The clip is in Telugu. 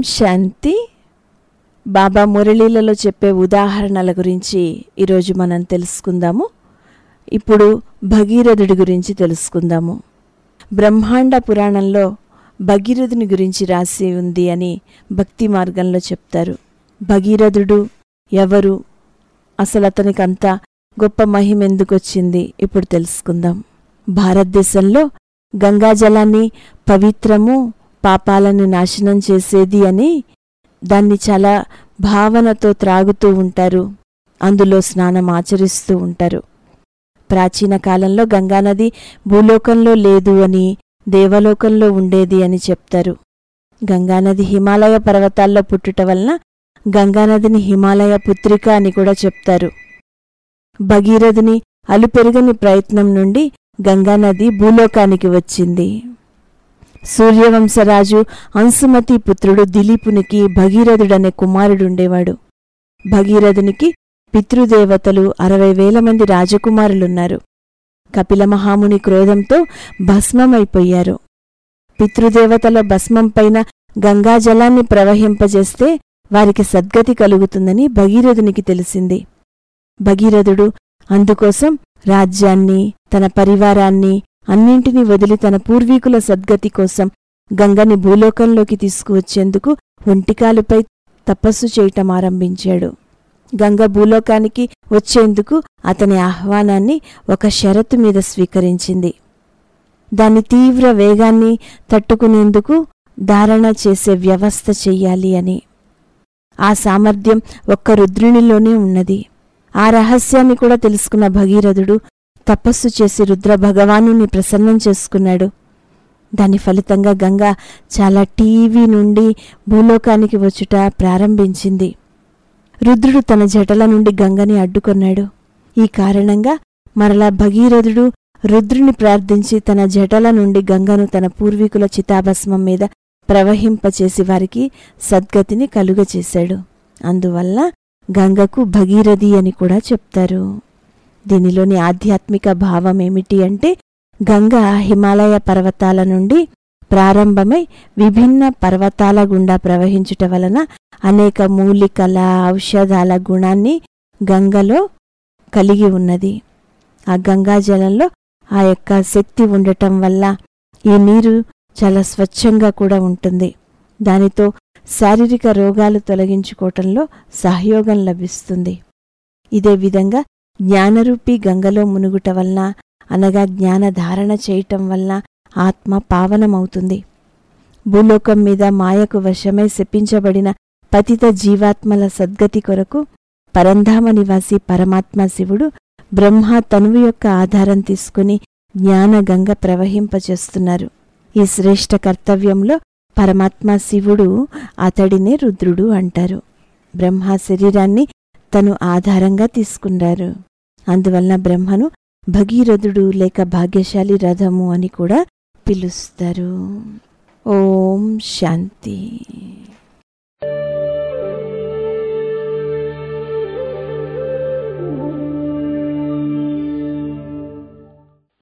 శాంతి బాబా మురళీలలో చెప్పే ఉదాహరణల గురించి ఈరోజు మనం తెలుసుకుందాము ఇప్పుడు భగీరథుడి గురించి తెలుసుకుందాము బ్రహ్మాండ పురాణంలో భగీరథుని గురించి రాసి ఉంది అని భక్తి మార్గంలో చెప్తారు భగీరథుడు ఎవరు అసలు అతనికి అంత గొప్ప మహిమ ఎందుకు వచ్చింది ఇప్పుడు తెలుసుకుందాం భారతదేశంలో గంగాజలాన్ని పవిత్రము పాపాలను నాశనం చేసేది అని దాన్ని చాలా భావనతో త్రాగుతూ ఉంటారు అందులో స్నానం ఆచరిస్తూ ఉంటారు ప్రాచీన కాలంలో గంగానది భూలోకంలో లేదు అని దేవలోకంలో ఉండేది అని చెప్తారు గంగానది హిమాలయ పర్వతాల్లో పుట్టుట వలన గంగానదిని హిమాలయ పుత్రిక అని కూడా చెప్తారు భగీరథుని అలుపెరుగని ప్రయత్నం నుండి గంగానది భూలోకానికి వచ్చింది సూర్యవంశరాజు అంశుమతి పుత్రుడు దిలీపునికి భగీరథుడనే కుమారుడుండేవాడు భగీరథునికి పితృదేవతలు అరవై వేల మంది రాజకుమారులున్నారు కపిల మహాముని క్రోధంతో భస్మమైపోయారు పితృదేవతల భస్మం పైన గంగాజలాన్ని ప్రవహింపజేస్తే వారికి సద్గతి కలుగుతుందని భగీరథునికి తెలిసింది భగీరథుడు అందుకోసం రాజ్యాన్ని తన పరివారాన్ని అన్నింటినీ వదిలి తన పూర్వీకుల సద్గతి కోసం గంగని భూలోకంలోకి తీసుకువచ్చేందుకు ఒంటికాలుపై తపస్సు చేయటం ఆరంభించాడు గంగ భూలోకానికి వచ్చేందుకు అతని ఆహ్వానాన్ని ఒక షరతు మీద స్వీకరించింది దాని తీవ్ర వేగాన్ని తట్టుకునేందుకు ధారణ చేసే వ్యవస్థ చెయ్యాలి అని ఆ సామర్థ్యం ఒక్క రుద్రునిలోనే ఉన్నది ఆ రహస్యాన్ని కూడా తెలుసుకున్న భగీరథుడు తపస్సు చేసి రుద్ర భగవానుని ప్రసన్నం చేసుకున్నాడు దాని ఫలితంగా గంగ చాలా టీవీ నుండి భూలోకానికి వచ్చుట ప్రారంభించింది రుద్రుడు తన జటల నుండి గంగని అడ్డుకొన్నాడు ఈ కారణంగా మరలా భగీరథుడు రుద్రుని ప్రార్థించి తన జటల నుండి గంగను తన పూర్వీకుల చితాభస్మం మీద ప్రవహింపచేసి వారికి సద్గతిని కలుగచేశాడు అందువల్ల గంగకు భగీరథి అని కూడా చెప్తారు దీనిలోని ఆధ్యాత్మిక భావం ఏమిటి అంటే గంగ హిమాలయ పర్వతాల నుండి ప్రారంభమై విభిన్న పర్వతాల గుండా ప్రవహించుట వలన అనేక మూలికల ఔషధాల గుణాన్ని గంగలో కలిగి ఉన్నది ఆ గంగాజలంలో ఆ యొక్క శక్తి ఉండటం వల్ల ఈ నీరు చాలా స్వచ్ఛంగా కూడా ఉంటుంది దానితో శారీరక రోగాలు తొలగించుకోవటంలో సహయోగం లభిస్తుంది ఇదే విధంగా జ్ఞానరూపి గంగలో మునుగుట వలన అనగా జ్ఞాన ధారణ చేయటం వలన ఆత్మ పావనమవుతుంది భూలోకం మీద మాయకు వశమై శపించబడిన పతిత జీవాత్మల సద్గతి కొరకు పరంధామ నివాసి పరమాత్మ శివుడు బ్రహ్మ తనువు యొక్క ఆధారం తీసుకుని జ్ఞాన గంగ ప్రవహింపచేస్తున్నారు ఈ శ్రేష్ఠ కర్తవ్యంలో పరమాత్మ శివుడు అతడినే రుద్రుడు అంటారు బ్రహ్మ శరీరాన్ని తను ఆధారంగా తీసుకున్నారు అందువలన బ్రహ్మను భగీరథుడు లేక భాగ్యశాలి రథము అని కూడా పిలుస్తారు ఓం శాంతి